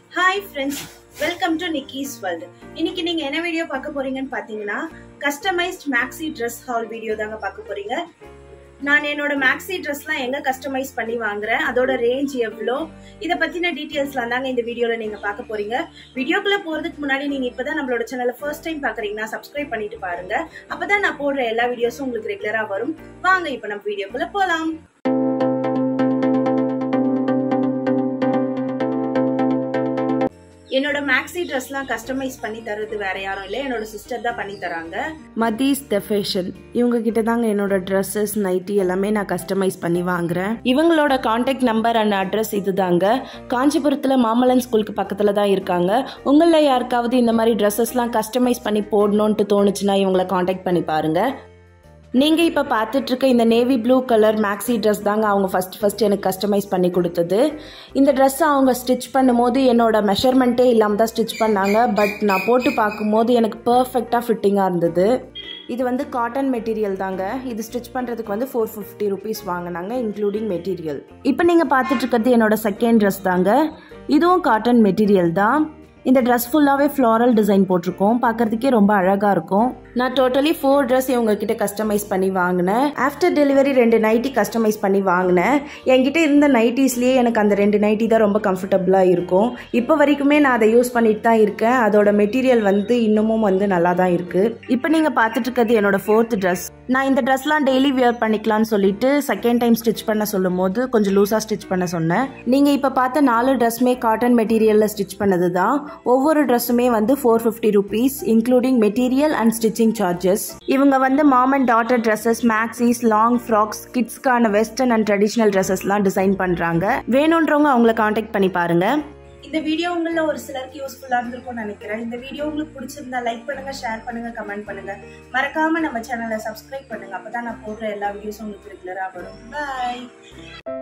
hi friends welcome to Nikki's world இன்னைக்கு நீங்க என்ன வீடியோ பார்க்க போறீங்கன்னு பாத்தீங்கன்னா customised maxi dress haul video தாங்க பார்க்க போறீங்க நான் என்னோட மேக்ஸி ட்ரெஸ்லாம் எங்க கஸ்டமைஸ் பண்ணி வாங்குறேன் அதோட ரேஞ்ச் எவ்வளோ இதை பத்தின டீட்டெயில்ஸ்லாம் தாங்க இந்த வீடியோல நீங்க பார்க்க போறீங்க வீடியோக்குள்ள போறதுக்கு முன்னாடி நீங்க இப்பதான் நம்மளோட சேனலை ஃபர்ஸ்ட் டைம் பாக்குறீங்கன்னா சப்ஸ்கிரைப் பண்ணிட்டு பாருங்க அப்பதான் நான் போடுற எல்லா வீடியோஸும் உங்களுக்கு ரெகுலரா வரும் வாங்க இப்போ நம்ம வீடியோக்குள்ள போலாம் என்னோட மேக்ஸி ட்ரெஸ்லாம் கஸ்டமைஸ் பண்ணி தர்றது வேற யாரும் இல்லை என்னோட சிஸ்டர் தான் பண்ணி தராங்க மதீஸ் த ஃபேஷன் இவங்க கிட்ட தாங்க என்னோட ட்ரெஸ்ஸஸ் நைட்டி எல்லாமே நான் கஸ்டமைஸ் பண்ணி வாங்குறேன் இவங்களோட காண்டாக்ட் நம்பர் அண்ட் அட்ரஸ் இதுதாங்க காஞ்சிபுரத்தில் மாமல்லன் ஸ்கூலுக்கு பக்கத்தில் தான் இருக்காங்க உங்களில் யாருக்காவது இந்த மாதிரி ட்ரெஸ்ஸஸ்லாம் கஸ்டமைஸ் பண்ணி போடணுன்ட்டு தோணுச்சுன்னா இவங்கள காண்டாக்ட் பண்ணி பாருங்க நீங்கள் இப்போ பார்த்துட்டு இருக்க இந்த navy blue colour maxi dress தாங்க அவங்க ஃபஸ்ட் ஃபஸ்ட் எனக்கு கஸ்டமைஸ் பண்ணி கொடுத்தது இந்த ட்ரெஸ்ஸை அவங்க ஸ்டிச் பண்ணும்போது என்னோட மெஷர்மெண்ட்டே இல்லாமல் தான் ஸ்டிச் பண்ணாங்க பட் நான் போட்டு பார்க்கும்போது எனக்கு பர்ஃபெக்டாக ஃபிட்டிங்காக இருந்தது இது வந்து காட்டன் மெட்டீரியல் தாங்க இது ஸ்டிச் பண்ணுறதுக்கு வந்து ஃபோர் ஃபிஃப்டி ருபீஸ் வாங்கினாங்க இன்க்ளூடிங் மெட்டீரியல் இப்போ நீங்கள் பார்த்துட்டு இருக்கிறது என்னோட செகண்ட் ட்ரெஸ் தாங்க இதுவும் காட்டன் மெட்டீரியல் தான் இந்த ட்ரெஸ் ஃபுல்லாகவே ஃப்ளாரல் டிசைன் போட்டிருக்கோம் பார்க்கறதுக்கே ரொம்ப அழகாக இருக்கும் நான் டோட்டலி ஃபோர் ட்ரெஸ் இவங்க கிட்ட கஸ்டமைஸ் பண்ணி வாங்கினேன் ஆஃப்டர் டெலிவரி ரெண்டு நைட்டி கஸ்டமைஸ் பண்ணி வாங்கினேன் என்கிட்ட இருந்த நைட்டிஸ்லேயே எனக்கு அந்த ரெண்டு நைட்டி தான் ரொம்ப கம்ஃபர்டபுளாக இருக்கும் இப்போ வரைக்குமே நான் அதை யூஸ் பண்ணிட்டு தான் இருக்கேன் அதோட மெட்டீரியல் வந்து இன்னமும் வந்து நல்லா தான் இருக்குது இப்போ நீங்கள் பார்த்துட்டு இருக்கிறது என்னோட ஃபோர்த் ட்ரெஸ் நான் இந்த ட்ரெஸ்லாம் டெய்லி வியர் பண்ணிக்கலாம்னு சொல்லிட்டு செகண்ட் டைம் ஸ்டிச் பண்ண சொல்லும் போது கொஞ்சம் லூஸாக ஸ்டிச் பண்ண சொன்னேன் நீங்கள் இப்போ பார்த்த நாலு ட்ரெஸ்மே காட்டன் மெட்டீரியலில் ஸ்டிச் பண்ணது தான் ஒவ்வொரு ட்ரெஸ்ஸுமே வந்து four fifty rupees including material and stitching charges இவங்க வந்து mom and daughter dresses maxis long frocks கிட்ஸ்க்கான வெஸ்டர்ன் அண்ட் ட்ரெடிஷ்னல் ட்ரெஸ்ஸஸ்லாம் டிசைன் பண்ணுறாங்க வேணுன்றவங்க அவங்கள காண்டாக்ட் பண்ணி பாருங்கள் இந்த வீடியோ உங்களில் ஒரு சிலருக்கு யூஸ்ஃபுல்லாக இருந்திருக்கும்னு நினைக்கிறேன் இந்த வீடியோ உங்களுக்கு பிடிச்சிருந்தா லைக் பண்ணுங்க ஷேர் பண்ணுங்க கமெண்ட் பண்ணுங்க மறக்காம நம்ம சேனலை சப்ஸ்கிரைப் பண்ணுங்க அப்பதான் நான் போடுற எல்லா வீடியோஸும் உங்களுக்கு ரெகுலராக வரும் பாய்